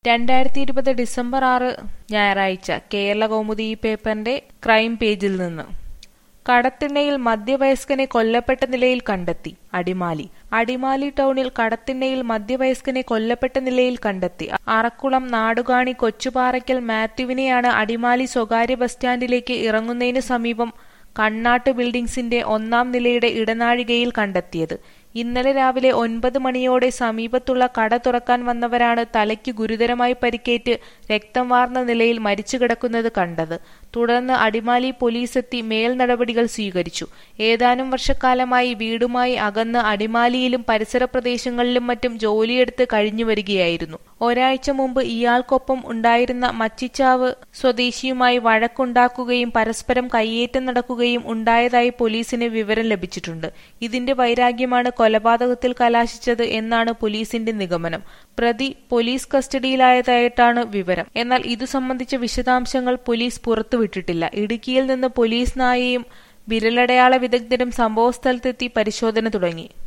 രണ്ടായിരത്തി ഇരുപത് ഡിസംബർ ആറ് ഞായറാഴ്ച കേരള കൗമുദി ഈ പേപ്പറിന്റെ ക്രൈം പേജിൽ നിന്ന് കടത്തിണ്ണയിൽ മധ്യവയസ്കനെ കൊല്ലപ്പെട്ട നിലയിൽ കണ്ടെത്തി അടിമാലി അടിമാലി ടൗണിൽ കടത്തിണ്ണയിൽ മധ്യവയസ്കനെ കൊല്ലപ്പെട്ട നിലയിൽ കണ്ടെത്തി അറക്കുളം നാടുകാണി കൊച്ചുപാറയ്ക്കൽ മാത്യുവിനെയാണ് അടിമാലി സ്വകാര്യ ബസ് സ്റ്റാൻഡിലേക്ക് ഇറങ്ങുന്നതിന് സമീപം കണ്ണാട്ട് ബിൽഡിംഗ്സിന്റെ ഒന്നാം നിലയുടെ ഇടനാഴികയിൽ കണ്ടെത്തിയത് ഇന്നലെ രാവിലെ ഒൻപത് മണിയോടെ സമീപത്തുള്ള കട തുറക്കാൻ വന്നവരാണ് തലയ്ക്ക് ഗുരുതരമായി പരിക്കേറ്റ് രക്തം വാർന്ന നിലയിൽ മരിച്ചു കിടക്കുന്നത് കണ്ടത് തുടർന്ന് അടിമാലി പോലീസെത്തി മേൽ നടപടികൾ സ്വീകരിച്ചു ഏതാനും വർഷക്കാലമായി വീടുമായി അകന്ന് അടിമാലിയിലും പരിസര പ്രദേശങ്ങളിലും മറ്റും ജോലിയെടുത്ത് കഴിഞ്ഞു വരികയായിരുന്നു ഒരാഴ്ച മുമ്പ് ഇയാൾക്കൊപ്പം ഉണ്ടായിരുന്ന മച്ചിച്ചാവ് സ്വദേശിയുമായി വഴക്കുണ്ടാക്കുകയും പരസ്പരം കയ്യേറ്റം നടക്കുകയും ഉണ്ടായതായി പോലീസിന് വിവരം ലഭിച്ചിട്ടുണ്ട് ഇതിന്റെ വൈരാഗ്യമാണ് കൊലപാതകത്തിൽ കലാശിച്ചത് എന്നാണ് പോലീസിന്റെ നിഗമനം പ്രതി പോലീസ് കസ്റ്റഡിയിലായതായിട്ടാണ് വിവരം എന്നാൽ ഇതു സംബന്ധിച്ച വിശദാംശങ്ങൾ പോലീസ് പുറത്തുവിട്ടിട്ടില്ല ഇടുക്കിയിൽ നിന്ന് പോലീസ് നായയും വിരലടയാള വിദഗ്ധരും സംഭവസ്ഥലത്തെത്തി പരിശോധന തുടങ്ങി